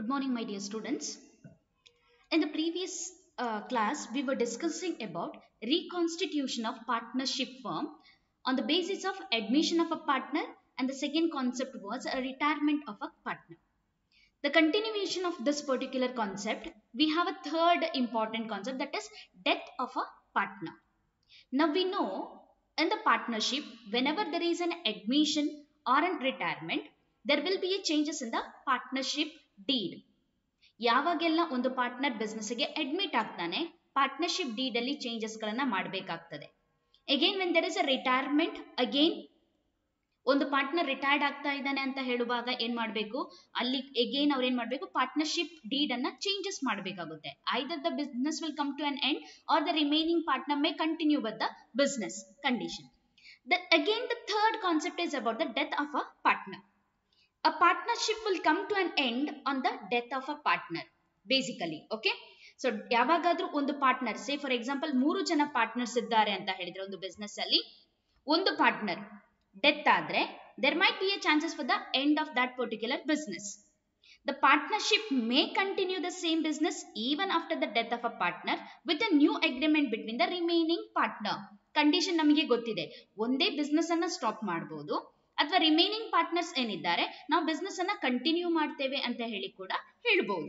Good morning, my dear students. In the previous uh, class, we were discussing about reconstitution of partnership firm on the basis of admission of a partner, and the second concept was a retirement of a partner. The continuation of this particular concept, we have a third important concept that is death of a partner. Now we know in the partnership, whenever there is an admission or a retirement, there will be a changes in the partnership deed. ಯಾವಾಗೆಲ್ಲ ಒಂದು partner ಬಿಸ್ನೆಸ್ಗೆ admit ಆಗ್ತಾನೆ partnership deed ಅಲ್ಲಿ changes ಗಳನ್ನ ಮಾಡಬೇಕಾಗ್ತದೆ again when there is a retirement again ಒಂದು partner retired ಆಗ್ತಾ ಇದ್ದಾನೆ ಅಂತ ಹೇಳುವಾಗ ಏನ್ ಮಾಡಬೇಕು ಅಲ್ಲಿ ಎಗೇನ್ ಅವ್ರು ಏನ್ ಮಾಡಬೇಕು ಪಾರ್ಟ್ನರ್ಶಿಪ್ ಡೀಡ್ ಅನ್ನ ಚೇಂಜಸ್ ಮಾಡಬೇಕಾಗುತ್ತೆ either the business will come to an end or the remaining partner may continue with the business condition the again the third concept is about the death of a partner a partnership will come to an end on the death of a partner basically okay so ಯಾವಾಗಾದ್ರೂ ಒಂದು partner say for example ಮೂರು ಜನ partners ಇದ್ದಾರೆ ಅಂತ ಹೇಳಿದ್ರೆ ಒಂದು business ಅಲ್ಲಿ ಒಂದು ಪಾರ್ಟ್ನರ್ ಡೆತ್ ಆದ್ರೆ there might be a chances for the end of that particular business the partnership may continue the same business even after the death of a partner with a new agreement between the remaining partner condition ನಮಗೆ ಗೊತ್ತಿದೆ ಒಂದೇ business ಅನ್ನ stop ಮಾಡಬಹುದು ಅಥವಾ remaining partners ಏನಿದ್ದಾರೆ ನಾವು business ಅನ್ನ continue ಮಾಡ್ತೇವೆ ಅಂತ ಹೇಳಿ ಕೂಡ ಹೇಳ್ಬಹುದು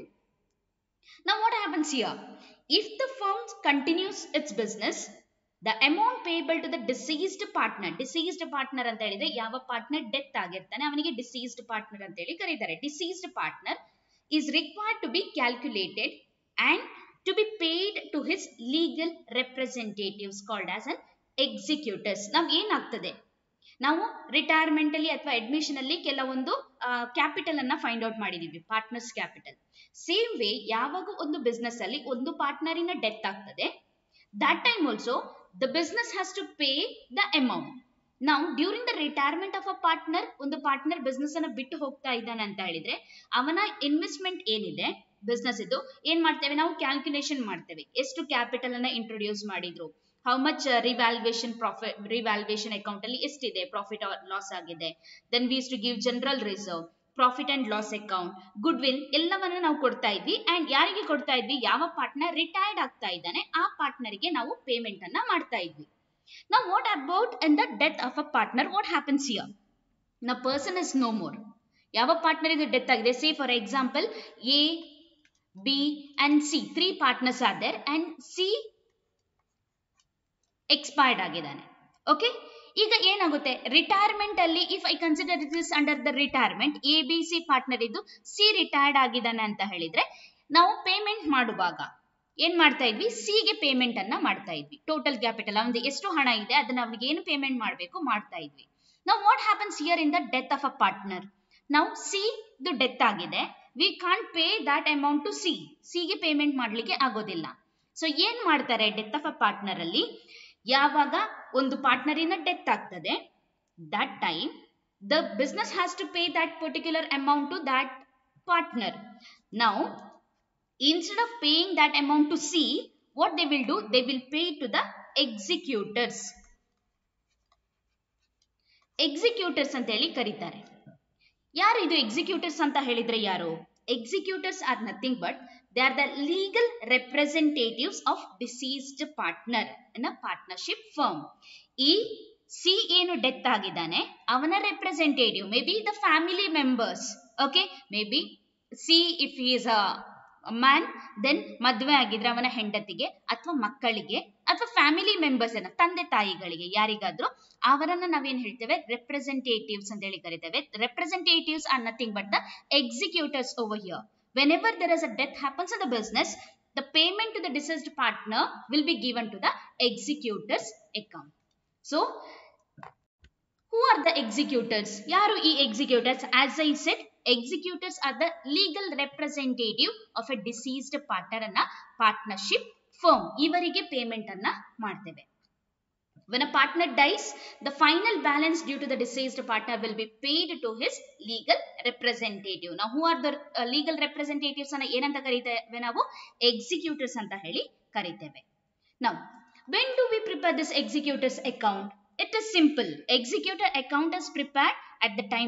ನಾವು what happens here if the firm continues its business the amount payable to the deceased partner deceased partner ಅಂತ ಹೇಳಿದ್ರೆ ಯಾವ ಪಾರ್ಟ್ನರ್ ಡೆತ್ ಆಗಿರ್ತಾನೆ ಅವನಿಗೆ ಡಿಸೀಸ್ಡ್ ಪಾರ್ಟ್ನರ್ ಅಂತ ಹೇಳಿ ಕರೀತಾರೆ deceased partner is required to be calculated and to be paid to his legal representatives called as an executors ನಾವ್ ಏನಾಗ್ತದೆ ನಾವು ರಿಟೈರ್ಮೆಂಟ್ ಅಲ್ಲಿ ಅಥವಾ ಅಡ್ಮಿಷನ್ ಅಲ್ಲಿ ಕೆಲವೊಂದು ಕ್ಯಾಪಿಟಲ್ ಅನ್ನ ಫೈಂಡ್ ಔಟ್ ಮಾಡಿದೀವಿ ಪಾರ್ಟ್ನರ್ಸ್ ಕ್ಯಾಪಿಟಲ್ ಸೇಮ್ ವೇ ಯಾವಾಗ ಒಂದು ಬಿಸ್ನೆಸ್ ಅಲ್ಲಿ ಒಂದು ಪಾರ್ಟ್ನರಿನ ಡೆತ್ ಆಗ್ತದೆ that time also the business has to pay the amount ನಾವು during the retirement of a partner ಒಂದು ಪಾರ್ಟ್ನರ್ ಬಿಸ್ನೆಸ್ ಅನ್ನ ಬಿಟ್ಟು ಹೋಗ್ತಾ ಇದ್ದಾನೆ ಅಂತ ಹೇಳಿದ್ರೆ ಅವನ ಇನ್ವೆಸ್ಟ್ಮೆಂಟ್ ಏನಿದೆ ಬಿಸ್ನೆಸ್ ಇದು ಏನ್ ಮಾಡ್ತೇವೆ ನಾವು ಕ್ಯಾಲ್ಕುಲೇಷನ್ ಮಾಡ್ತೇವೆ ಎಷ್ಟು ಕ್ಯಾಪಿಟಲ್ ಅನ್ನ ಇಂಟ್ರೊಡ್ಯೂಸ್ ಮಾಡಿದ್ರು how much revaluation profit revaluation account ಅಲ್ಲಿ ಎಷ್ಟಿದೆ ಪ್ರಾಫಿಟ್ ಲಾಸ್ ಆಗಿದೆ then we's to give general reserve profit and loss account goodwill ಎಲ್ಲವನ್ನ ನಾವು ಕೊಡ್ತಾ ಇದ್ವಿ ಅಂಡ್ ಯಾರಿಗೆ ಕೊಡ್ತಾ ಇದ್ವಿ ಯಾವ ಪಾರ್ಟ್ನರ್ ರಿಟೈರ್ಡ್ ಆಗ್ತಾ ಇದ್ದಾನೆ ಆ ಪಾರ್ಟ್ನರ್ಗೆ ನಾವು ಪೇಮೆಂಟ್ ಅನ್ನ ಮಾಡ್ತಾ ಇದ್ವಿ ನಾವು what about in the death of a partner what happens here ನ ಪರ್ಸನ್ ಇಸ್ ನೋ ಮೋರ್ ಯಾವ ಪಾರ್ಟ್ನರ್ ಇದು ಡೆತ್ ಆಗಿದೆ C for example A B and C three partners are there and C expired ಆಗಿದ್ದಾನೆ okay ಈಗ ಏನಾಗುತ್ತೆ retirement ಅಲ್ಲಿ if I consider this under the retirement A B C partner ಇದ್ದು C retired ಆಗಿದ್ದಾನೆ ಅಂತ ಹೇಳಿದ್ರೆ ನಾವು ಪೇಮೆಂಟ್ ಮಾಡುವಾಗ ಏನ್ ಮಾಡ್ತಾ ಇದ್ವಿ ಸಿಗೆ ಪೇಮೆಂಟ್ ಅನ್ನ ಮಾಡ್ತಾ ಇದ್ವಿ ಟೋಟಲ್ ಕ್ಯಾಪಿಟಲ್ ಅವನಿಗೆ ಎಷ್ಟು ಹಣ ಇದೆ ಅದನ್ನ ಅವನಿಗೆ ಏನು ಪೇಮೆಂಟ್ ಮಾಡಬೇಕು ಮಾಡ್ತಾ ಇದ್ವಿ ನಾವು what happens here in the death of a partner ನಾವು ಸಿ ಇದು ಡೆತ್ ಆಗಿದೆ we can't pay that amount to C ಸಿಗೆ ಪೇಮೆಂಟ್ ಮಾಡ್ಲಿಕ್ಕೆ ಆಗೋದಿಲ್ಲ ಸೊ ಏನ್ ಮಾಡ್ತಾರೆ ಡೆತ್ ಆಫ್ ಅ ಪಾರ್ಟ್ನರ್ ಅಲ್ಲಿ ಯಾವಾಗ ಒಂದು ಪಾರ್ಟ್ನರಿನ ಡೆತ್ ಆಗ್ತದೆ that time the business has to pay that particular amount to that partner ನಾವು instead of paying that amount to C what they will do they will pay to the executors executors ಅಂತ ಹೇಳಿ ಕರೀತಾರೆ ಯಾರು ಇದು executors ಅಂತ ಹೇಳಿದ್ರೆ ಯಾರು executors are nothing but they are the legal representatives of deceased partner in a partnership firm ಈ C ಏನು ಡೆತ್ ಆಗಿದ್ದಾನೆ ಅವನ representative may be the family members okay may be C if is a man then ಮದುವೆ ಆಗಿದ್ರೆ ಅವನ ಹೆಂಡತಿಗೆ ಅಥವಾ ಮಕ್ಕಳಿಗೆ ಅಥವಾ ಫ್ಯಾಮಿಲಿ ಮೆಂಬರ್ಸ್ ಏನ ತಂದೆ ತಾಯಿಗಳಿಗೆ ಯಾರಿಗಾದ್ರೂ ಅವರನ್ನ ನಾವೇನ್ ಹೇಳ್ತೇವೆ ರೆಪ್ರೆಸೆಂಟೇಟಿವ್ಸ್ ಅಂತ ಹೇಳಿ ಕರಿತೇವೆ representatives are nothing but the executors over here whenever there is a death happens in the business the payment to the deceased partner will be given to the executor's account so who are the executors yaru e executors as i said executors are the legal representative of a deceased partner ಅನ್ನ partnership firm ಇವರಿಗೆ payment ಅನ್ನ ಮಾಡ್ತೇವೆ When a partner dies, the final balance due to the deceased partner will be paid to his legal representative. Now, who are the uh, legal representatives ಅನ್ನ ಏನಂತ ಕರೀತೇವೆ ನಾವು executors ಅಂತ ಹೇಳಿ ಕರೀತೇವೆ Now, when do we prepare this executor's account? It is simple. Executor account is prepared at the time of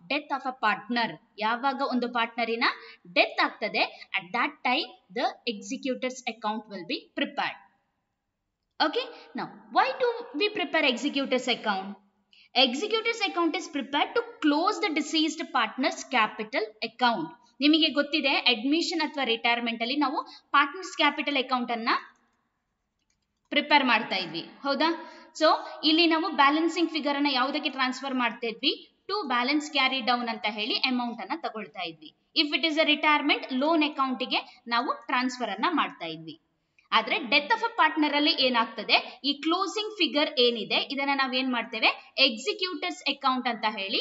death of a partner ಯಾವಾಗ ಒಂದು ಪಾರ್ಟ್ನರಿನ death ಆಗ್ತದೆ at that time the executors account will be prepared okay now why do we prepare executors account executors account is prepared to close the deceased partner's capital account ನಿಮಗೆ ಗೊತ್ತಿದೆ admission ಅಥವಾ retirement ಅಲ್ಲಿ ನಾವು partners capital account ಅನ್ನ prepare ಮಾಡ್ತಾ ಇದ್ವಿ ಹೌದಾ so ಇಲ್ಲಿ ನಾವು ಬ್ಯಾಲೆನ್ಸಿಂಗ್ ಫಿಗರ್ ಅನ್ನ ಯಾವುದಕ್ಕೆ ಟ್ರಾನ್ಸ್ಫರ್ ಮಾಡ್ತಾ ಇದ್ವಿ ಟು ಬ್ಯಾಲೆನ್ಸ್ ಕ್ಯಾರಿ ಡೌನ್ ಅಂತ ಹೇಳಿ ಅಮೌಂಟ್ ಅನ್ನ ತಗೊಳ್ತಾ ಇದ್ವಿ if it is a retirement loan ಅಕೌಂಟಿಗೆ ನಾವು ಟ್ರಾನ್ಸ್ಫರ್ ಅನ್ನ ಮಾಡ್ತಾ ಇದ್ವಿ ಆದ್ರೆ ಡೆತ್ ಆಫ್ ಅ ಪಾರ್ಟ್ನರ್ ಅಲ್ಲಿ ಏನಾಗ್ತದೆ ಈ ಕ್ಲೋಸಿಂಗ್ ಫಿಗರ್ ಏನಿದೆ ಇದನ್ನ ನಾವ್ ಏನ್ ಮಾಡ್ತೇವೆ ಎಕ್ಸಿಕ್ಯೂಟರ್ಸ್ ಅಕೌಂಟ್ ಅಂತ ಹೇಳಿ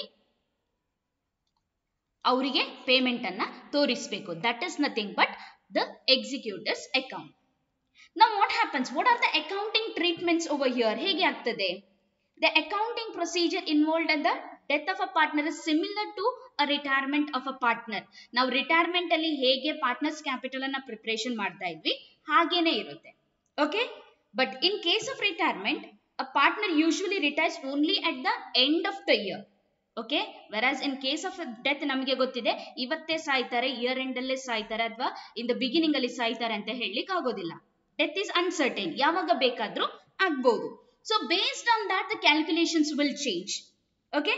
ಅವರಿಗೆ ಪೇಮೆಂಟ್ ಅನ್ನ ತೋರಿಸಬೇಕು that is nothing but the executors account ನಾವು what happens what are the accounting treatments over here ಹೇಗೆ ಆಗ್ತದೆ the accounting procedure involved on the death of a partner is similar to a retirement of a partner ನಾವು retirement ಅಲ್ಲಿ ಹೇಗೆ partners capital ಅನ್ನ preparation ಮಾಡ್ತಾ ಇದ್ವಿ ಹಾಗೇನೆ ಇರುತ್ತೆ okay but in case of retirement a partner usually retires only at the end of the year okay whereas in case of death ನಮಗೆ ಗೊತ್ತಿದೆ ಇವತ್ತೇ ಸಾಯ್ತಾರೆ ಇಯರ್ ಎಂಡ್ ಅಲ್ಲೇ ಸಾಯ್ತಾರೆ ಅಥವಾ ಇನ್ ದ ಬಿಗಿನಿಂಗ್ ಅಲ್ಲಿ ಸಾಯ್ತಾರೆ ಅಂತ ಹೇಳಲಿಕ್ಕೆ ಆಗೋದಿಲ್ಲ ಡೆತ್ ಇಸ್ ಅನ್ಸರ್ಟೈನ್ ಯಾವಾಗ ಬೇಕಾದ್ರೂ ಆಗ್ಬಹುದು so based on that the calculations will change okay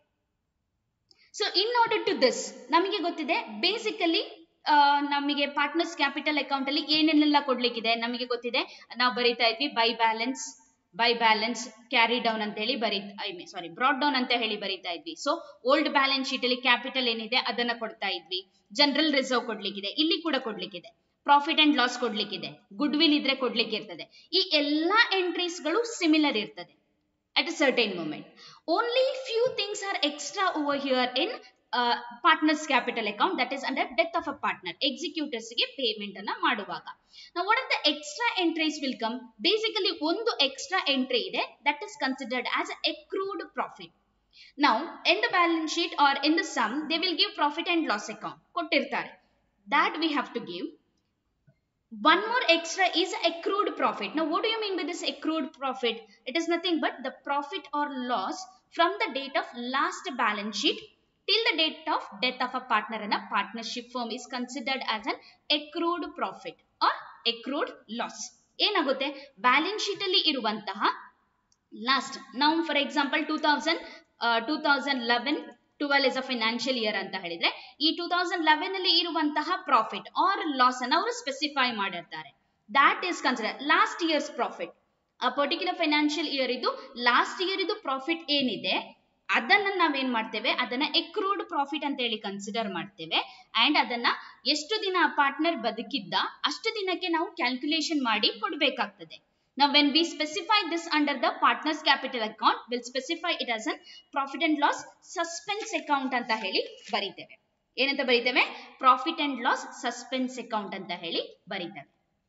so in order to this ನಮಗೆ ಗೊತ್ತಿದೆ ಬೇಸಿಕಲಿ ನಮಗೆ ಪಾರ್ಟ್ನರ್ಸ್ ಕ್ಯಾಪಿಟಲ್ ಅಕೌಂಟ್ ಅಲ್ಲಿ ಏನೇನೆಲ್ಲ ಕೊಡ್ಲಿಕ್ಕಿದೆ ನಮಗೆ ಗೊತ್ತಿದೆ ನಾವು ಬರೀತಾ ಇದ್ವಿ by balance by balance carry down ಅಂತ ಹೇಳಿ ಬರೀ I mean sorry brought down ಅಂತ ಹೇಳಿ ಬರೀತಾ ಇದ್ವಿ ಸೊ ಓಲ್ಡ್ ಬ್ಯಾಲೆನ್ಸ್ ಶೀಟ್ ಅಲ್ಲಿ ಕ್ಯಾಪಿಟಲ್ ಏನಿದೆ ಅದನ್ನ ಕೊಡ್ತಾ ಇದ್ವಿ ಜನರಲ್ ರಿಸರ್ವ್ ಕೊಡ್ಲಿಕ್ಕಿದೆ ಇಲ್ಲಿ ಕೂಡ ಕೊಡ್ಲಿಕ್ಕಿದೆ ಪ್ರಾಫಿಟ್ ಅಂಡ್ ಲಾಸ್ ಕೊಡ್ಲಿಕ್ಕಿದೆ ಗುಡ್ ವಿಲ್ ಇದ್ರೆ ಕೊಡ್ಲಿಕ್ಕೆ ಇರ್ತದೆ ಈ ಎಲ್ಲಾ ಎಂಟ್ರೀಸ್ ಗಳು ಸಿಮಿಲರ್ ಇರ್ತದೆ at a certain moment. Only few things are extra over here in uh, partners capital account that is under death of a partner. Executors ಗೆ payment ಅನ್ನ ಮಾಡುವಾಗ. Now what are the extra entries will come? Basically ಒಂದು extra entry ಇದೆ that is considered as accrued profit. Now in the balance sheet or in the sum they will give profit and loss account ಕೊಟ್ಟಿರ್ತಾರೆ. That we have to give. One more extra is accrued profit. Now, what do you mean by this accrued profit? It is nothing but the profit or loss from the date of last balance sheet till the date of death of a partner in a partnership firm is considered as an accrued profit or accrued loss. ಏನಾಗುತ್ತೆ balance sheet ಅಲ್ಲಿ ಇರುವಂತಹ last ನಾವು for example two thousand two thousand eleven twelve is a financial year ಅಂತ ಹೇಳಿದ್ರೆ ಈ two thousand eleven ಅಲ್ಲಿ ಇರುವಂತಹ profit or loss ಅನ್ನು ಅವರು ಸ್ಪೆಸಿಫೈ ಮಾಡಿರ್ತಾರೆ that is consider last years profit ಆ ಪರ್ಟಿಕ್ಯುಲರ್ ಫೈನಾನ್ಷಿಯಲ್ ಇಯರ್ ಇದು ಲಾಸ್ಟ್ ಇಯರ್ ಇದು ಪ್ರಾಫಿಟ್ ಏನಿದೆ ಅದನ್ನ ನಾವೇನ್ ಮಾಡ್ತೇವೆ ಅದನ್ನ ಎಕ್ರೂಡ್ ಪ್ರಾಫಿಟ್ ಅಂತ ಹೇಳಿ ಕನ್ಸಿಡರ್ ಮಾಡ್ತೇವೆ ಅಂಡ್ ಅದನ್ನ ಎಷ್ಟು ದಿನ ಪಾರ್ಟ್ನರ್ ಬದುಕಿದ್ದ ಅಷ್ಟು ದಿನಕ್ಕೆ ನಾವು ಕ್ಯಾಲ್ಕುಲೇಷನ್ ಮಾಡಿ ಕೊಡ್ಬೇಕಾಗ್ತದೆ Now, when we specify this under the partners capital account, we'll specify it as an profit and loss suspense account ಅಂತ ಹೇಳಿ ಬರೀತೇವೆ ಏನಂತ ಬರೀತೇವೆ profit and loss suspense account ಅಂತ ಹೇಳಿ ಬರೀತೇವೆ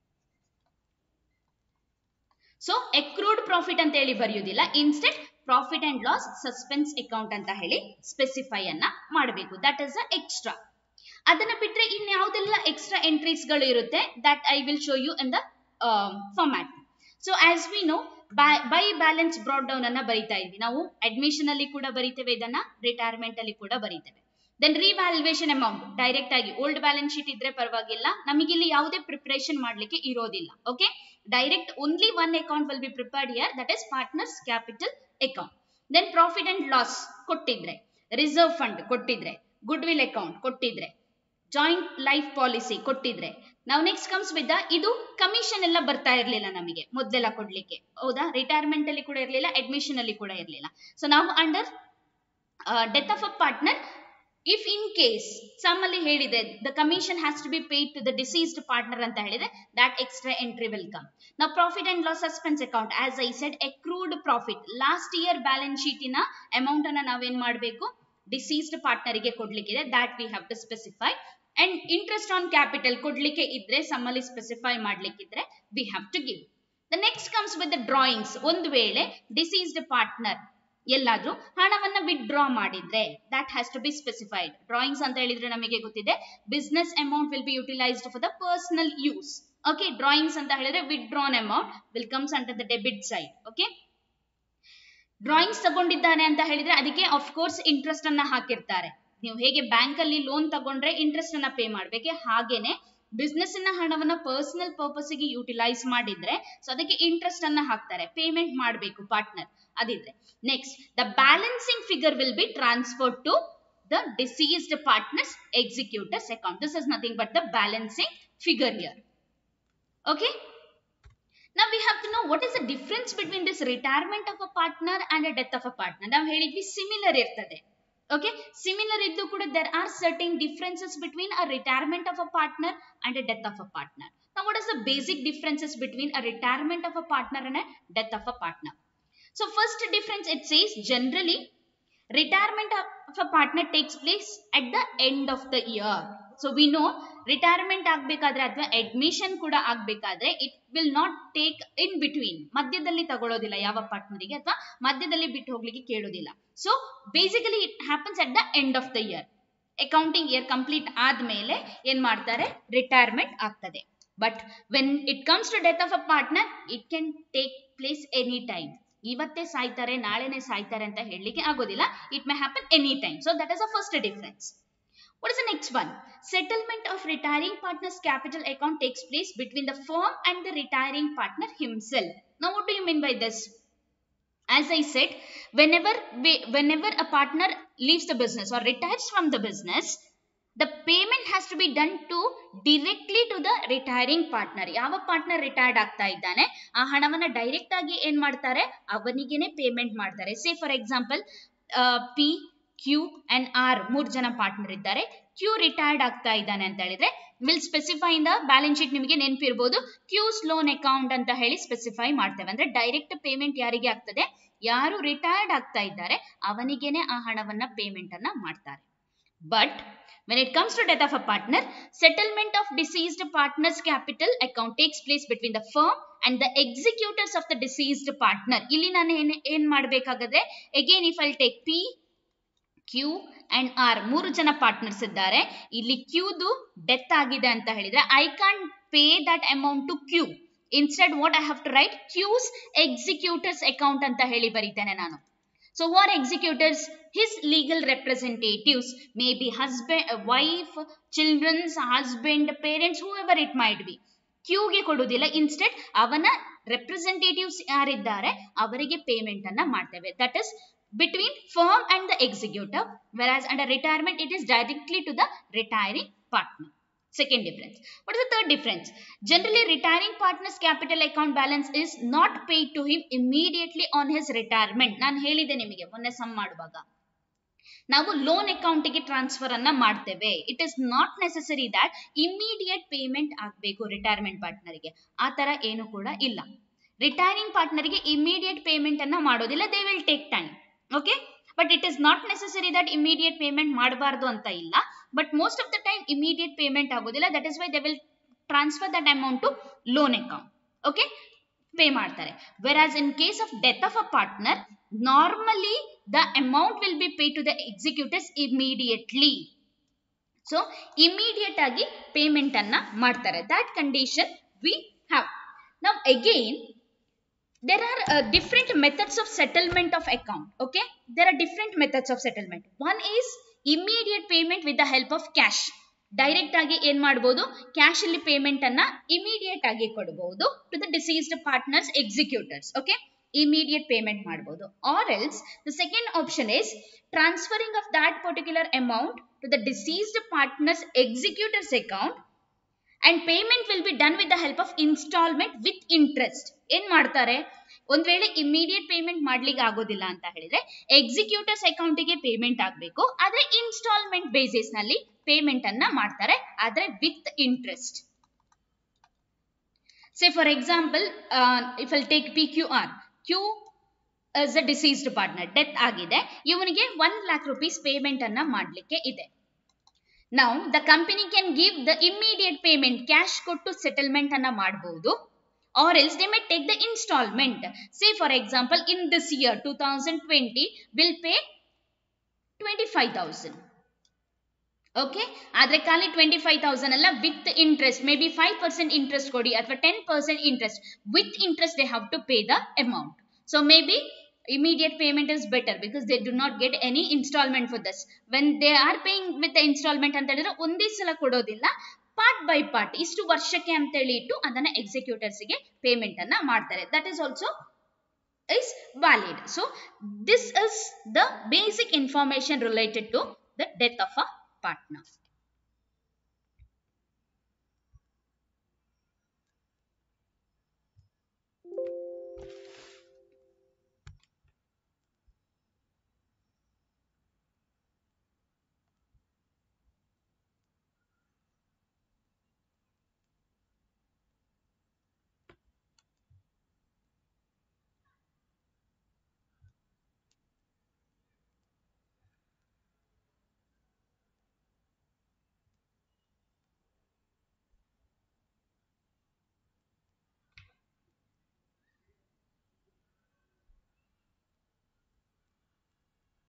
ಸೊ ಎಕ್ರೂಡ್ ಪ್ರಾಫಿಟ್ ಅಂತ ಹೇಳಿ ಬರೆಯುವುದಿಲ್ಲ instead profit and loss suspense account ಅಂತ ಹೇಳಿ ಸ್ಪೆಸಿಫೈ ಅನ್ನ ಮಾಡಬೇಕು ದಟ್ ಇಸ್ ಅ ಎಕ್ಸ್ಟ್ರಾ ಅದನ್ನ ಬಿಟ್ರೆ ಇನ್ಯಾವುದೆಲ್ಲ ಎಕ್ಸ್ಟ್ರಾ ಎಂಟ್ರೀಸ್ ಗಳು ಇರುತ್ತೆ that I will show you in the format so as we know by balance brought down ಅನ್ನ ಬರಿತಾ ಇದ್ವಿ ನಾವು ಅಡ್ಮಿಷನ್ ಅಲ್ಲಿ ಕೂಡ ಬರಿತೇವೆ ಇದನ್ನ ರಿಟೈರ್ಮೆಂಟ್ ಅಲ್ಲಿ ಕೂಡ ಬರಿತೇವೆ ದೆನ್ ರಿವ್ಯಾಲ್ಯೂಯೇಷನ್ ಅಮೌಂಟ್ ಡೈರೆಕ್ಟ್ ಆಗಿ ಓಲ್ಡ್ ಬ್ಯಾಲೆನ್ಸ್ ಶೀಟ್ ಇದ್ರೆ ಪರವಾಗಿಲ್ಲ ನಮಗಿಲ್ಲಿ ಯಾವುದೇ ಪ್ರಿಪರೇಷನ್ ಮಾಡ್ಲಿಕ್ಕೆ ಇರೋದಿಲ್ಲ okay direct only one account will be prepared year that is partners capital account then profit and loss ಕೊಟ್ಟಿದ್ರೆ ರಿಸರ್ವ್ ಫಂಡ್ ಕೊಟ್ಟಿದ್ರೆ ಗುಡ್ ವಿಲ್ ಅಕೌಂಟ್ ಕೊಟ್ಟಿದ್ರೆ ಜಾಯಿಂಟ್ ಲೈಫ್ ಪಾಲಿಸಿ ಕೊಟ್ಟಿದ್ರೆ ನಾವು ನೆಕ್ಸ್ಟ್ ಕಮ್ಸ್ ವಿತ್ ಇದು ಕಮಿಷನ್ ಎಲ್ಲ ಬರ್ತಾ ಇರ್ಲಿಲ್ಲ ನಮಗೆ ಮೊದಲೆಲ್ಲ ಕೊಡ್ಲಿಕ್ಕೆ ಹೌದಾ ರಿಟೈರ್ಮೆಂಟ್ ಅಲ್ಲಿ ಕೂಡ ಇರಲಿಲ್ಲ ಅಡ್ಮಿಷನ್ ಅಲ್ಲಿ ಕೂಡ ಇರಲಿಲ್ಲ ಸೊ ನಾವು under death of a partner if in case some ಅಲ್ಲಿ ಹೇಳಿದೆ the commission has to be paid to the deceased partner ಅಂತ ಹೇಳಿದ್ರೆ that extra entry will come ನಾವು profit and loss suspense account as I said accrued profit last year balance ಶೀಟಿನ amount ಅನ್ನ ನಾವೇನ್ ಮಾಡಬೇಕು deceased ಪಾರ್ಟ್ನರ್ಗೆ ಕೊಡ್ಲಿಕ್ಕಿದೆ that we have to specify and interest on capital ಕೊಡ್ಲಿಕ್ಕೆ ಇದ್ರೆ ಸಮ್ಮಲ್ಲಿ ಸ್ಪೆಸಿಫೈ ಮಾಡ್ಲಿಕ್ಕಿದ್ರೆ we have to give the next comes with the drawings ಒಂದು ವೇಳೆ ಡಿಸೀಸ್ಡ್ ಪಾರ್ಟ್ನರ್ ಎಲ್ಲಾದ್ರೂ ಹಣವನ್ನ ವಿಡ್ರಾ ಮಾಡಿದ್ರೆ that has to be specified drawings ಅಂತ ಹೇಳಿದ್ರೆ ನಮಗೆ ಗೊತ್ತಿದೆ business amount will be utilised for the personal use okay drawings ಅಂತ ಹೇಳಿದ್ರೆ withdrawn amount will comes under the debit side okay drawings ತಗೊಂಡಿದ್ದಾನೆ ಅಂತ ಹೇಳಿದ್ರೆ ಅದಕ್ಕೆ ಆಫ್ ಕೋರ್ಸ್ ಇಂಟ್ರೆಸ್ಟ್ ಅನ್ನ ಹಾಕಿರ್ತಾರೆ ನೀವು ಹೇಗೆ ಬ್ಯಾಂಕ್ ಅಲ್ಲಿ ಲೋನ್ ತಗೊಂಡ್ರೆ ಇಂಟ್ರೆಸ್ಟ್ ಅನ್ನ ಪೇ ಮಾಡ್ಬೇಕೆ ಹಾಗೇನೆ ಬಿಸ್ನೆಸ್ ನ ಹಣವನ್ನ ಪರ್ಸನಲ್ ಪರ್ಪಸ್ ಗೆ ಯುಟಿಲೈಸ್ ಮಾಡಿದ್ರೆ ಸೊ ಅದಕ್ಕೆ ಇಂಟ್ರೆಸ್ಟ್ ಅನ್ನ ಹಾಕ್ತಾರೆ ಪೇಮೆಂಟ್ ಮಾಡಬೇಕು ಪಾರ್ಟ್ನರ್ ಅದಿದ್ರೆ next the balancing figure will be transfer to the deceased partners executors account this is nothing but the balancing figure here okay now we have to know what is the difference between this retirement of a partner and a death of a partner ನಾವು ಹೇಳಿದ್ವಿ similar ಇರ್ತದೆ okay similar ಇದ್ದು ಕೂಡ there are certain differences between a retirement of a partner and a death of a partner now what is the basic differences between a retirement of a partner and a death of a partner so first difference it says generally retirement of a partner takes place at the end of the year so we know retirement ಆಗ್ಬೇಕಾದ್ರೆ ಅಥವಾ admission ಕೂಡ ಆಗ್ಬೇಕಾದ್ರೆ it will not take in between ಮಧ್ಯದಲ್ಲಿ ತಗೊಳ್ಳೋದಿಲ್ಲ ಯಾವ ಪಾರ್ಟ್ನರಿಗೆ ಅಥವಾ ಮಧ್ಯದಲ್ಲಿ ಬಿಟ್ಟು ಹೋಗ್ಲಿಕ್ಕೆ ಕೇಳೋದಿಲ್ಲ so basically it happens at the end of the year accounting year complete ಆದ್ಮೇಲೆ ಏನ್ ಮಾಡ್ತಾರೆ ರಿಟೈರ್ಮೆಂಟ್ ಆಗ್ತದೆ but when it comes to death of a partner it can take place any time ಇವತ್ತೇ ಸಾಯ್ತಾರೆ ನಾಳೆನೆ ಸಾಯ್ತಾರೆ ಅಂತ ಹೇಳಲಿಕ್ಕೆ ಆಗೋದಿಲ್ಲ it may happen any time so that is a first difference What is the next one? Settlement of retiring partner's capital account takes place between the firm and the retiring partner himself. Now, what do you mean by this? As I said, whenever we, whenever a partner leaves the business or retires from the business, the payment has to be done to directly to the retiring partner. ಯಾವ partner retired ಆಗ್ತಾ ಇದ್ದಾನೆ ಆ ಹಣವನ್ನ direct ಆಗಿ ಏನ್ ಮಾಡ್ತಾರೆ ಅವನಿಗೇನೆ payment ಮಾಡ್ತಾರೆ say for example P Q and R ಮೂರು ಜನ ಪಾರ್ಟ್ನರ್ ಇದ್ದಾರೆ ಕ್ಯೂ ರಿಟೈರ್ಡ್ ಆಗ್ತಾ ಇದ್ದಾನೆ ಅಂತ ಹೇಳಿದ್ರೆ will specify in the balance sheet ನಿಮಗೆ ನೆನಪಿರ್ಬೋದು ಕ್ಯೂಸ್ ಲೋನ್ ಅಕೌಂಟ್ ಅಂತ ಹೇಳಿ ಸ್ಪೆಸಿಫೈ ಮಾಡ್ತೇವೆ ಅಂದ್ರೆ ಡೈರೆಕ್ಟ್ ಪೇಮೆಂಟ್ ಯಾರಿಗೆ ಆಗ್ತದೆ ಯಾರು ರಿಟೈರ್ಡ್ ಆಗ್ತಾ ಇದ್ದಾರೆ ಅವನಿಗೇನೆ ಆ ಹಣವನ್ನ ಪೇಮೆಂಟ್ ಅನ್ನ ಮಾಡ್ತಾರೆ but when it comes to death of a partner settlement of deceased partner's capital account takes place between the firm and the executors of the deceased partner ಇಲ್ಲಿ ನಾನು ಏನ್ ಏನ್ ಮಾಡ್ಬೇಕಾಗದ್ರೆ again if I take P Q and R ಮೂರು ಜನ partners ಇದ್ದಾರೆ ಇಲ್ಲಿ ಕ್ಯೂದು death ಆಗಿದೆ ಅಂತ ಹೇಳಿದ್ರೆ I can pay that amount to Q instead what I have to write Q's executors account ಅಂತ ಹೇಳಿ ಬರೀತೇನೆ ನಾನು So who are executors? His legal representatives, maybe husband, wife, children's husband, parents, whoever it might be. ಕ್ಯೂಗೆ ಕೊಡುವುದಿಲ್ಲ instead ಅವನ representatives ಯಾರಿದ್ದಾರೆ ಅವರಿಗೆ payment ಅನ್ನ ಮಾಡ್ತೇವೆ that is between firm and the executive versus under retirement it is directly to the retiring partner Second difference. What is the third difference? Generally, retiring partner's capital account balance is not paid to him immediately on his retirement. ನಾನು ಹೇಳಿದೆ ನಿಮಗೆ ಮೊನ್ನೆ some ಮಾಡುವಾಗ ನಾವು loan ಅಕೌಂಟಿಗೆ transfer ಅನ್ನ ಮಾಡ್ತೇವೆ it is not necessary that immediate payment ಆಗಬೇಕು ರಿಟೈರ್ಮೆಂಟ್ ಪಾರ್ಟ್ನರ್ಗೆ ಆ ತರ ಏನು ಕೂಡ ಇಲ್ಲ ರಿಟೈರಿಂಗ್ ಪಾರ್ಟ್ನರ್ಗೆ ಇಮಿಡಿಯೇಟ್ ಪೇಮೆಂಟ್ ಅನ್ನ ಮಾಡೋದಿಲ್ಲ they will take time okay but it is not necessary that immediate payment ಮಾಡಬಾರ್ದು ಅಂತ ಇಲ್ಲ but most of the time immediate payment ಆಗೋದಿಲ್ಲ that is why they will transfer that amount to loan account okay pay ಮಾಡ್ತಾರೆ whereas in case of death of a partner normally the amount will be pay to the executives immediately so immediate ಆಗಿ payment ಅನ್ನ ಮಾಡ್ತಾರೆ that condition we have ನಾವು again there are uh, different methods of settlement of account okay there are different methods of settlement one is immediate payment with the help of cash direct ಆಗಿ ಏನ್ ಮಾಡಬಹುದು cash ಅಲ್ಲಿ payment ಅನ್ನ immediate ಆಗಿ ಕೊಡಬಹುದು to the deceased partners executors okay immediate payment ಮಾಡಬಹುದು or else the second option is transferring of that particular amount to the deceased partners executors account and payment will be done with the help of installment with interest ಏನ್ ಮಾಡ್ತಾರೆ ಒಂದ್ ವೇಳೆ immediate payment ಮಾಡ್ಲಿಕ್ಕೆ ಆಗೋದಿಲ್ಲ ಅಂತ ಹೇಳಿದ್ರೆ executors ಅಕೌಂಟಿಗೆ payment ಆಗಬೇಕು ಆದ್ರೆ ಇನ್ಸ್ಟಾಲ್ಮೆಂಟ್ ಬೇಸಿಸ್ ನಲ್ಲಿ ಪೇಮೆಂಟ್ ಅನ್ನ ಮಾಡ್ತಾರೆ ಆದ್ರೆ with interest say for example if I'll take P Q R Q as a deceased partner death ಆಗಿದೆ ಇವನಿಗೆ ಒನ್ ಲ್ಯಾಕ್ ರುಪೀಸ್ ಪೇಮೆಂಟ್ ಅನ್ನ ಮಾಡ್ಲಿಕ್ಕೆ ಇದೆ ನಾವು the company can give the immediate payment cash ಕೊಟ್ಟು ಸೆಟಲ್ಮೆಂಟ್ ಅನ್ನ ಮಾಡಬಹುದು or else they may take the installment say for example in this year 2020 will pay 25000 okay ಆದ್ರೆ ಖಾಲಿ ಟ್ವೆಂಟಿ ಫೈವ್ ತೌಸಂಡ್ ಅಲ್ಲ with interest maybe five percent interest ಕೊಡಿ ಅಥವಾ ten percent interest with interest they have to pay the amount so maybe immediate payment is better because they do not get any installment for this when they are paying with the installment ಅಂತ ಹೇಳಿದ್ರೆ ಒಂದೇ ಸಲ ಕೊಡೋದಿಲ್ಲ part by part ಇಷ್ಟು ವರ್ಷಕ್ಕೆ ಅಂತೇಳಿ ಇಟ್ಟು ಅದನ್ನ ಎಕ್ಸಿಕ್ಯೂಟರ್ಸ್ಗೆ ಪೇಮೆಂಟ್ ಅನ್ನ ಮಾಡ್ತಾರೆ that is also is valid. So, this is the basic information related to the death of a partner.